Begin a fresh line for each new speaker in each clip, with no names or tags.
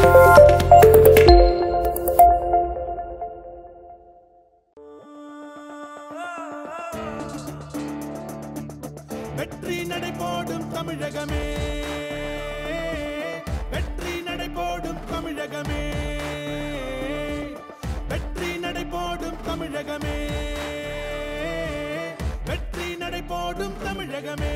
வெற்றி நடை போடும் தமிழகமே வெற்றி நடை போடும் தமிழகமே வெற்றி நடை போடும் தமிழகமே வெற்றி நடை போடும் தமிழகமே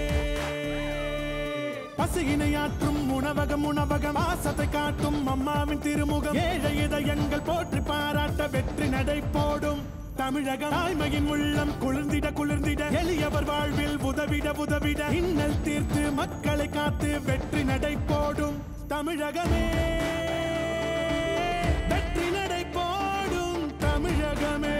பசியினை ஆற்றும் உணவகம் உணவகம் ஆசத்தை காட்டும் அம்மாவின் திருமுகம் ஏழை இதயங்கள் போற்றி பாராட்ட வெற்றி நடை போடும் தமிழகம் தாய்மையின் உள்ளம் குளிர்ந்திட குளிர்ந்திட எளியவர் வாழ்வில் உதவிட உதவிட இன்னல் தீர்த்து மக்களை காத்து வெற்றி நடை போடும் தமிழகமே வெற்றி நடை போடும் தமிழகமே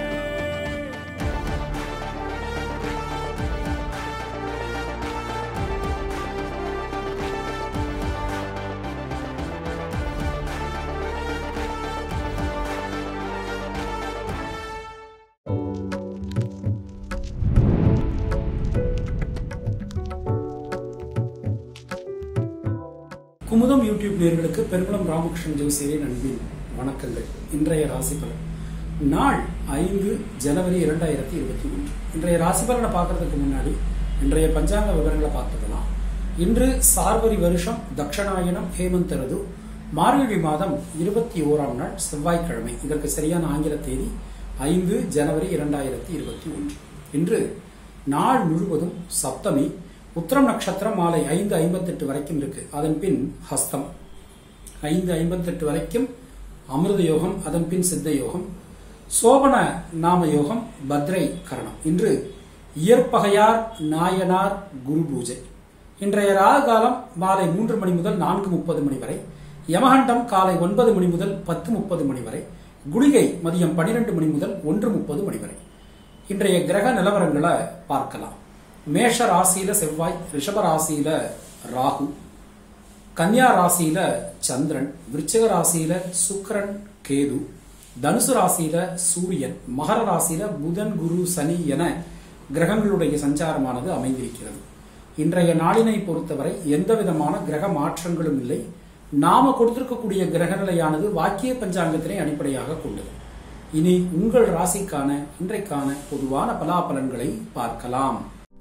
குமுதம் யூடியூப் நேர்களுக்கு பெருங்குளம் ராமகிருஷ்ணன் ஜோசியரின் அன்பின் வணக்கங்கள் இன்றைய ராசி பலன் நாள் ஐந்து ஜனவரி இரண்டாயிரத்தி இருபத்தி ஒன்று இன்றைய ராசி பலனை பார்க்கறதுக்கு முன்னாடி இன்றைய பஞ்சாங்க விவரங்களை பார்த்துக்கலாம் இன்று சார்வரி வருஷம் தக்ஷணாயனம் ஹேமந்த் ருது மார்கழி மாதம் இருபத்தி ஓராம் நாள் செவ்வாய்க்கிழமை இதற்கு சரியான ஆங்கில தேதி ஐந்து ஜனவரி இரண்டாயிரத்தி இருபத்தி ஒன்று இன்று நாள் முழுவதும் சப்தமி உத்திரம் நட்சத்திரம் மாலை ஐந்து ஐம்பத்தெட்டு வரைக்கும் இருக்கு அதன் பின் ஹஸ்தம் ஐந்து ஐம்பத்தெட்டு வரைக்கும் அமிர்த யோகம் அதன் பின் சித்த யோகம் சோபன நாம யோகம் பத்ரை கரணம் இன்று இயற்பகையார் நாயனார் குரு பூஜை இன்றைய ராகு காலம் மாலை மூன்று மணி முதல் நான்கு முப்பது மணி வரை யமகண்டம் காலை ஒன்பது மணி முதல் பத்து முப்பது மணி வரை குளிகை மதியம் பனிரெண்டு மணி முதல் ஒன்று முப்பது மணி வரை இன்றைய கிரக நிலவரங்களை பார்க்கலாம் மேஷ ராசியில செவ்வாய் ரிஷப ராசியில ராகு கன்னியா ராசியில சந்திரன் விருச்சிக ராசியில சுக்கிரன் கேது தனுசு ராசியில சூரியன் மகர ராசியில புதன் குரு சனி என கிரகங்களுடைய சஞ்சாரமானது அமைந்திருக்கிறது இன்றைய நாளினை பொறுத்தவரை எந்த விதமான கிரக மாற்றங்களும் இல்லை நாம கொடுத்திருக்கக்கூடிய கிரகநிலையானது வாக்கிய பஞ்சாங்கத்தினை அடிப்படையாக கொண்டது இனி உங்கள் ராசிக்கான இன்றைக்கான பொதுவான பலாபலன்களை பார்க்கலாம்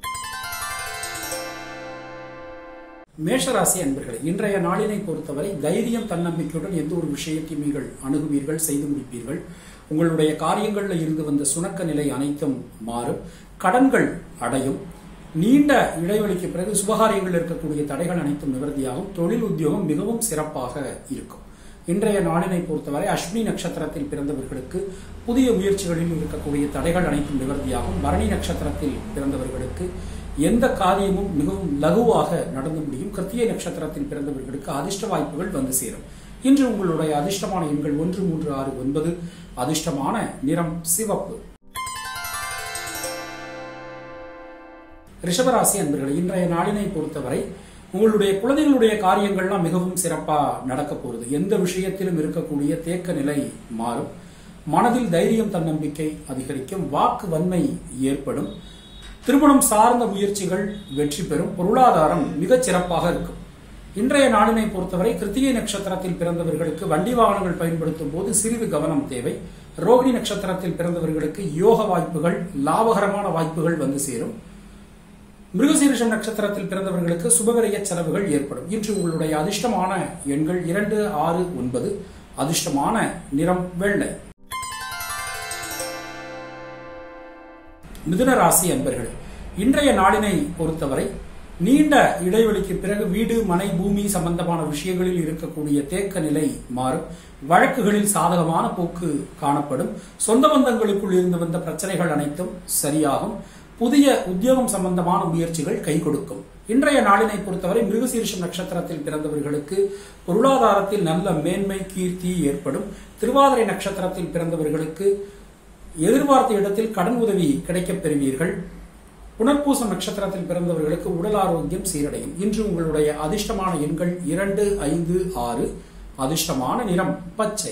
மேஷராசி அன்பர்களே இன்றைய நாளினை பொறுத்தவரை தைரியம் தன்னம்பிக்கையுடன் எந்த ஒரு விஷயத்தையும் நீங்கள் அணுகுவீர்கள் செய்து முடிப்பீர்கள் உங்களுடைய காரியங்களில் இருந்து வந்த சுணக்க நிலை அனைத்தும் மாறும் கடன்கள் அடையும் நீண்ட இடைவெளிக்கு பிறகு சுபகாரியங்கள் இருக்கக்கூடிய தடைகள் அனைத்தும் நிவர்த்தியாகும் தொழில் உத்தியோகம் மிகவும் சிறப்பாக இருக்கும் இன்றைய நாளினை பொறுத்தவரை அஸ்வினி நட்சத்திரத்தில் பிறந்தவர்களுக்கு புதிய முயற்சிகளில் இருக்கக்கூடிய தடைகள் அனைத்தும் நிவர்த்தியாகும் பரணி நட்சத்திரத்தில் பிறந்தவர்களுக்கு எந்த காரியமும் மிகவும் லகுவாக நடந்து முடியும் கிருத்திய நட்சத்திரத்தில் பிறந்தவர்களுக்கு அதிர்ஷ்ட வாய்ப்புகள் வந்து சேரும் இன்று உங்களுடைய அதிர்ஷ்டமான எண்கள் ஒன்று மூன்று ஆறு ஒன்பது அதிர்ஷ்டமான நிறம் சிவப்பு ரிஷபராசி அன்பர்களே இன்றைய நாளினை பொறுத்தவரை உங்களுடைய குழந்தைகளுடைய காரியங்கள்லாம் மிகவும் சிறப்பா நடக்க போகுது எந்த விஷயத்திலும் இருக்கக்கூடிய தேக்க நிலை மாறும் மனதில் தைரியம் தன்னம்பிக்கை அதிகரிக்கும் வாக்கு வன்மை ஏற்படும் திருமணம் சார்ந்த முயற்சிகள் வெற்றி பெறும் பொருளாதாரம் மிகச் சிறப்பாக இருக்கும் இன்றைய நாளினை பொறுத்தவரை கிருத்திகை நட்சத்திரத்தில் பிறந்தவர்களுக்கு வண்டி வாகனங்கள் பயன்படுத்தும் போது சிறிது கவனம் தேவை ரோகிணி நட்சத்திரத்தில் பிறந்தவர்களுக்கு யோக வாய்ப்புகள் லாபகரமான வாய்ப்புகள் வந்து சேரும் மிருகசீரிஷம் நட்சத்திரத்தில் பிறந்தவர்களுக்கு சுபவிரய செலவுகள் ஏற்படும் இன்று உங்களுடைய அதிர்ஷ்டமான எண்கள் இரண்டு ஆறு ஒன்பது அதிர்ஷ்டமான நிறம் வெள்ளை மிதுன ராசி அன்பர்களே இன்றைய நாளினை பொறுத்தவரை நீண்ட இடைவெளிக்கு பிறகு வீடு மனை பூமி சம்பந்தமான விஷயங்களில் இருக்கக்கூடிய தேக்க நிலை மாறும் வழக்குகளில் சாதகமான போக்கு காணப்படும் சொந்த பந்தங்களுக்குள் இருந்து வந்த பிரச்சனைகள் அனைத்தும் சரியாகும் புதிய உத்தியோகம் சம்பந்தமான முயற்சிகள் கை கொடுக்கும் இன்றைய நாளினை பொறுத்தவரை மிருகசீரிஷம் நட்சத்திரத்தில் பிறந்தவர்களுக்கு பொருளாதாரத்தில் நல்ல மேன்மை கீர்த்தி ஏற்படும் திருவாதிரை நட்சத்திரத்தில் பிறந்தவர்களுக்கு எதிர்பார்த்த இடத்தில் கடன் உதவி கிடைக்கப் பெறுவீர்கள் புனர்பூசம் நட்சத்திரத்தில் பிறந்தவர்களுக்கு உடல் ஆரோக்கியம் சீரடையும் இன்று உங்களுடைய அதிர்ஷ்டமான எண்கள் இரண்டு ஐந்து ஆறு அதிர்ஷ்டமான நிறம் பச்சை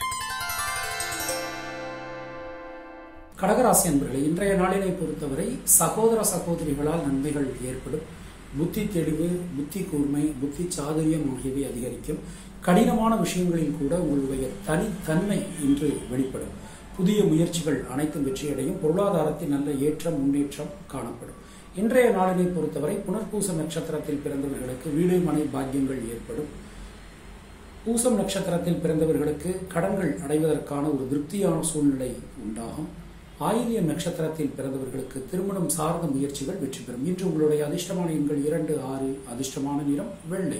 கடகராசி அன்பர்களே இன்றைய நாளினை பொறுத்தவரை சகோதர சகோதரிகளால் நன்மைகள் ஏற்படும் புத்தி தெளிவு புத்தி கூர்மை புத்தி சாதுரியம் ஆகியவை அதிகரிக்கும் கடினமான விஷயங்களில் கூட உங்களுடைய தனித்தன்மை இன்று வெளிப்படும் புதிய முயற்சிகள் அனைத்தும் வெற்றியடையும் பொருளாதாரத்தில் நல்ல ஏற்றம் முன்னேற்றம் காணப்படும் இன்றைய நாளினை பொறுத்தவரை புனர்பூச நட்சத்திரத்தில் பிறந்தவர்களுக்கு வீடு மனை பாக்கியங்கள் ஏற்படும் பூசம் நட்சத்திரத்தில் பிறந்தவர்களுக்கு கடன்கள் அடைவதற்கான ஒரு திருப்தியான சூழ்நிலை உண்டாகும் ஆயிலியம் நட்சத்திரத்தில் பிறந்தவர்களுக்கு திருமணம் சார்ந்த முயற்சிகள் வெற்றி பெறும் இன்று உங்களுடைய அதிர்ஷ்டமான எண்கள் இரண்டு ஆறு அதிர்ஷ்டமான நிறம் வெள்ளை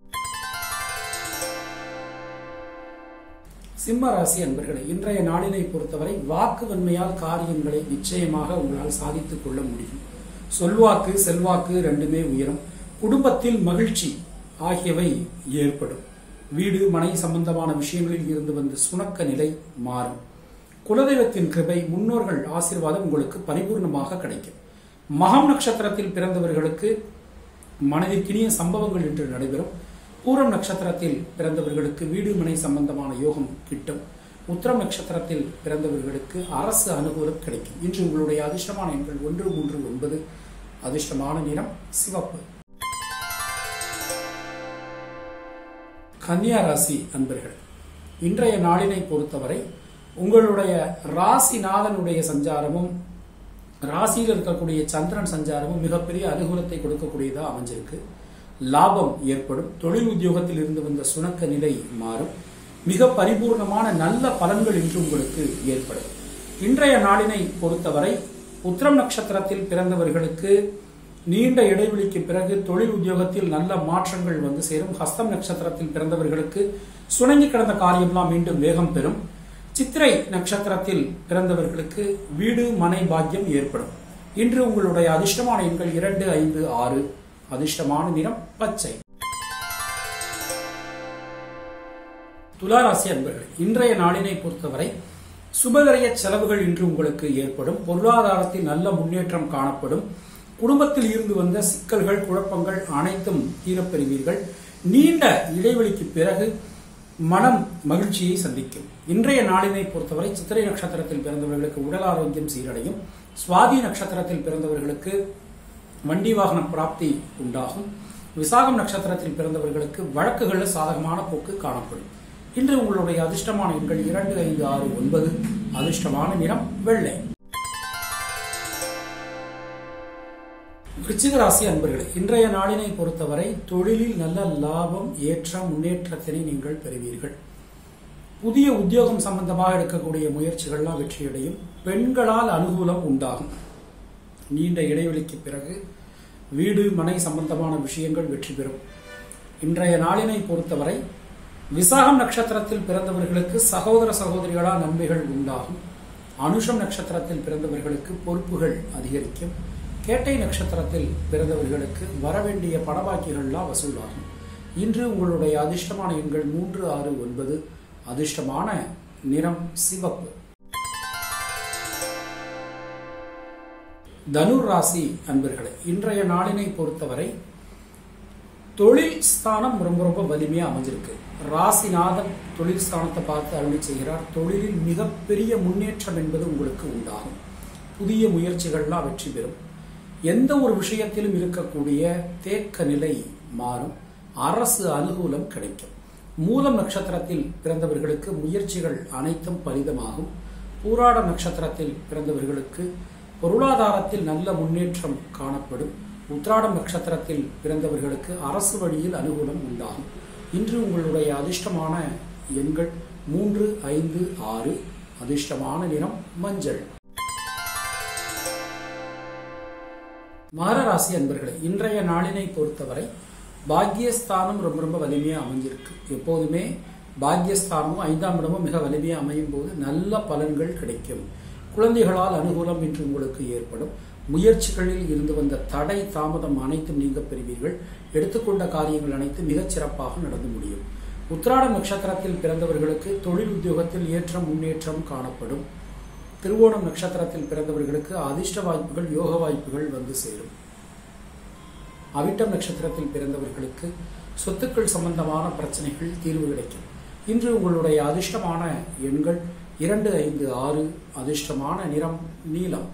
சிம்ம ராசி அன்பர்களே இன்றைய நாளினை பொறுத்தவரை வாக்கு வன்மையால் காரியங்களை நிச்சயமாக உங்களால் சாதித்துக் கொள்ள முடியும் சொல்வாக்கு செல்வாக்கு ரெண்டுமே உயரும் குடும்பத்தில் மகிழ்ச்சி ஆகியவை ஏற்படும் வீடு மனை சம்பந்தமான விஷயங்களில் இருந்து வந்த சுணக்க நிலை மாறும் குலதெய்வத்தின் கிருபை முன்னோர்கள் ஆசீர்வாதம் உங்களுக்கு பரிபூர்ணமாக கிடைக்கும் மகம் நட்சத்திரத்தில் பிறந்தவர்களுக்கு மனதிற்கினிய சம்பவங்கள் இன்று நடைபெறும் பூரம் நட்சத்திரத்தில் பிறந்தவர்களுக்கு வீடு மனை சம்பந்தமான யோகம் கிட்டும் உத்திரம் நட்சத்திரத்தில் பிறந்தவர்களுக்கு அரசு அனுகூலம் கிடைக்கும் இன்று உங்களுடைய அதிர்ஷ்டமான எண்கள் ஒன்று மூன்று ஒன்பது அதிர்ஷ்டமான நிறம் சிவப்பு கன்னியா ராசி அன்பர்கள் இன்றைய நாளினை பொறுத்தவரை உங்களுடைய ராசிநாதனுடைய சஞ்சாரமும் ராசியில் இருக்கக்கூடிய சந்திரன் சஞ்சாரமும் மிகப்பெரிய அனுகூலத்தை கொடுக்கக்கூடியதா அமைஞ்சிருக்கு லாபம் ஏற்படும் தொழில் உத்தியோகத்தில் இருந்து வந்த சுணக்க நிலை மாறும் மிக பரிபூர்ணமான நல்ல பலன்கள் இன்று உங்களுக்கு ஏற்படும் இன்றைய நாளினை பொறுத்தவரை உத்திரம் நட்சத்திரத்தில் பிறந்தவர்களுக்கு நீண்ட இடைவெளிக்கு பிறகு தொழில் உத்தியோகத்தில் நல்ல மாற்றங்கள் வந்து சேரும் ஹஸ்தம் நட்சத்திரத்தில் பிறந்தவர்களுக்கு சுணங்கி கிடந்த காரியம்லாம் மீண்டும் வேகம் பெறும் சித்திரை நட்சத்திரத்தில் பிறந்தவர்களுக்கு வீடு மனை பாக்கியம் ஏற்படும் இன்று உங்களுடைய அதிர்ஷ்டமான எண்கள் இரண்டு ஐந்து ஆறு அதிர்ஷ்டமான நிறம் பச்சை துளாராசி அன்பர்கள் இன்றைய நாளினை பொறுத்தவரை சுபகரிய செலவுகள் இன்று உங்களுக்கு ஏற்படும் பொருளாதாரத்தில் நல்ல முன்னேற்றம் காணப்படும் குடும்பத்தில் இருந்து வந்த சிக்கல்கள் குழப்பங்கள் அனைத்தும் தீரப்பெறுவீர்கள் நீண்ட இடைவெளிக்கு பிறகு மனம் மகிழ்ச்சியை சந்திக்கும் இன்றைய நாளினை பொறுத்தவரை சித்திரை நட்சத்திரத்தில் பிறந்தவர்களுக்கு உடல் ஆரோக்கியம் சீரடையும் சுவாதி நட்சத்திரத்தில் பிறந்தவர்களுக்கு வண்டி வாகன பிராப்தி உண்டாகும் விசாகம் நட்சத்திரத்தில் பிறந்தவர்களுக்கு வழக்குகளில் சாதகமான போக்கு காணப்படும் இன்று உங்களுடைய அதிர்ஷ்டமான எண்கள் இரண்டு ஐந்து ஆறு ஒன்பது அதிர்ஷ்டமான நிறம் வெள்ளை விருச்சிக ராசி அன்பர்களே இன்றைய நாளினை பொறுத்தவரை தொழிலில் நல்ல லாபம் ஏற்றம் முன்னேற்றத்தினை நீங்கள் பெறுவீர்கள் புதிய உத்தியோகம் சம்பந்தமாக எடுக்கக்கூடிய முயற்சிகள்லாம் வெற்றியடையும் பெண்களால் அனுகூலம் உண்டாகும் நீண்ட இடைவெளிக்கு பிறகு வீடு மனை சம்பந்தமான விஷயங்கள் வெற்றி பெறும் இன்றைய நாளினை பொறுத்தவரை விசாகம் நட்சத்திரத்தில் பிறந்தவர்களுக்கு சகோதர சகோதரிகளால் நன்மைகள் உண்டாகும் அனுஷம் நட்சத்திரத்தில் பிறந்தவர்களுக்கு பொறுப்புகள் அதிகரிக்கும் கேட்டை நட்சத்திரத்தில் பிறந்தவர்களுக்கு வரவேண்டிய பணபாக்கிகள்லாம் வசூலாகும் இன்று உங்களுடைய அதிர்ஷ்டமான எண்கள் மூன்று ஆறு ஒன்பது அதிர்ஷ்டமான நிறம் சிவப்பு தனுர் ராசி அன்பர்களே இன்றைய நாளினை பொறுத்தவரை தொழில் ஸ்தானம் ரொம்ப ரொம்ப வலிமையா அமைஞ்சிருக்கு ராசிநாதன் தொழில் ஸ்தானத்தை பார்த்து அருளி செய்கிறார் தொழிலில் மிகப்பெரிய முன்னேற்றம் என்பது உங்களுக்கு உண்டாகும் புதிய முயற்சிகள்லாம் வெற்றி பெறும் எந்த ஒரு விஷயத்திலும் இருக்கக்கூடிய தேக்க நிலை மாறும் அரசு அனுகூலம் கிடைக்கும் மூலம் நட்சத்திரத்தில் பிறந்தவர்களுக்கு முயற்சிகள் அனைத்தும் பலிதமாகும் பூராட நட்சத்திரத்தில் பிறந்தவர்களுக்கு பொருளாதாரத்தில் நல்ல முன்னேற்றம் காணப்படும் உத்ராடம் நட்சத்திரத்தில் பிறந்தவர்களுக்கு அரசு வழியில் அனுகூலம் உண்டாகும் இன்று உங்களுடைய அதிர்ஷ்டமான எண்கள் மூன்று ஐந்து ஆறு அதிர்ஷ்டமான நிறம் மஞ்சள் மகர ராசி அன்பர்களே இன்றைய நாளினை பொறுத்தவரை பாக்யஸ்தானம் ரொம்ப ரொம்ப வலிமையா அமைஞ்சிருக்கு எப்போதுமே பாக்யஸ்தானமும் ஐந்தாம் இடமும் மிக வலிமையா அமையும் போது நல்ல பலன்கள் கிடைக்கும் குழந்தைகளால் அனுகூலம் இன்று உங்களுக்கு ஏற்படும் முயற்சிகளில் இருந்து வந்த தடை தாமதம் அனைத்தும் நீங்க பெறுவீர்கள் எடுத்துக்கொண்ட காரியங்கள் அனைத்தும் மிகச் சிறப்பாக நடந்து முடியும் உத்திராட நட்சத்திரத்தில் பிறந்தவர்களுக்கு தொழில் உத்தியோகத்தில் ஏற்றம் முன்னேற்றம் காணப்படும் திருவோணம் நட்சத்திரத்தில் பிறந்தவர்களுக்கு அதிர்ஷ்ட வாய்ப்புகள் யோக வாய்ப்புகள் வந்து சேரும் அவிட்டம் நட்சத்திரத்தில் பிறந்தவர்களுக்கு சொத்துக்கள் சம்பந்தமான பிரச்சனைகள் தீர்வு கிடைக்கும் இன்று உங்களுடைய அதிர்ஷ்டமான எண்கள் இரண்டு ஐந்து ஆறு அதிர்ஷ்டமான நிறம் நீலம்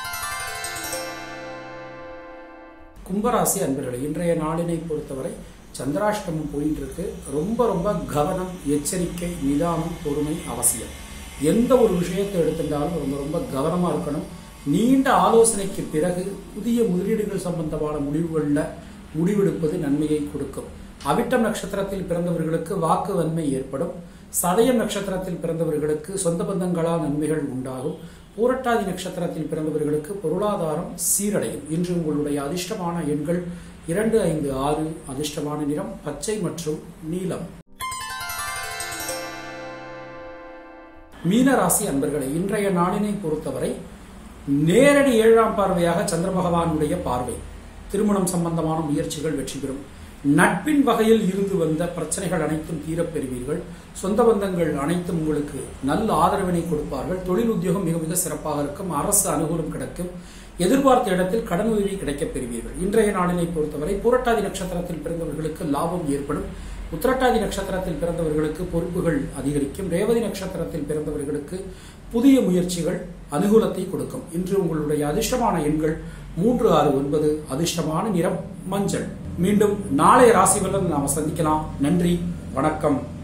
கும்பராசி அன்பர்களே இன்றைய நாளினை பொறுத்தவரை சந்திராஷ்டமம் போயிட்டு இருக்கு ரொம்ப ரொம்ப கவனம் எச்சரிக்கை நிதானம் பொறுமை அவசியம் எந்த ஒரு விஷயத்தை எடுத்துட்டாலும் ரொம்ப ரொம்ப கவனமா இருக்கணும் நீண்ட ஆலோசனைக்கு பிறகு புதிய முதலீடுகள் சம்பந்தமான முடிவுகளில் முடிவெடுப்பது நன்மையை கொடுக்கும் அவிட்டம் நட்சத்திரத்தில் பிறந்தவர்களுக்கு வாக்கு வன்மை ஏற்படும் சதயம் நட்சத்திரத்தில் பிறந்தவர்களுக்கு சொந்த பந்தங்களால் நன்மைகள் உண்டாகும் பூரட்டாதி நட்சத்திரத்தில் பிறந்தவர்களுக்கு பொருளாதாரம் சீரடையும் இன்று உங்களுடைய அதிர்ஷ்டமான எண்கள் இரண்டு ஐந்து ஆறு அதிர்ஷ்டமான நிறம் பச்சை மற்றும் நீலம் மீனராசி அன்பர்களை இன்றைய நாளினை பொறுத்தவரை நேரடி ஏழாம் பார்வையாக சந்திர பகவானுடைய பார்வை திருமணம் சம்பந்தமான முயற்சிகள் வெற்றி பெறும் நட்பின் வகையில் இருந்து வந்த பிரச்சனைகள் அனைத்தும் தீரப் பெறுவீர்கள் சொந்த பந்தங்கள் அனைத்தும் உங்களுக்கு நல்ல ஆதரவினை கொடுப்பார்கள் தொழில் உத்தியோகம் மிக மிக சிறப்பாக இருக்கும் அரசு அனுகூலம் கிடைக்கும் எதிர்பார்த்த இடத்தில் கடன் உதவி கிடைக்கப் பெறுவீர்கள் இன்றைய நாளினை பொறுத்தவரை புரட்டாதி நட்சத்திரத்தில் பிறந்தவர்களுக்கு லாபம் ஏற்படும் உத்திரட்டாதி நட்சத்திரத்தில் பிறந்தவர்களுக்கு பொறுப்புகள் அதிகரிக்கும் ரேவதி நட்சத்திரத்தில் பிறந்தவர்களுக்கு புதிய முயற்சிகள் அனுகூலத்தை கொடுக்கும் இன்று உங்களுடைய அதிர்ஷ்டமான எண்கள் மூன்று ஆறு ஒன்பது அதிர்ஷ்டமான நிறம் மஞ்சள் மீண்டும் நாளை ராசி பலன் நாம் சந்திக்கலாம் நன்றி வணக்கம்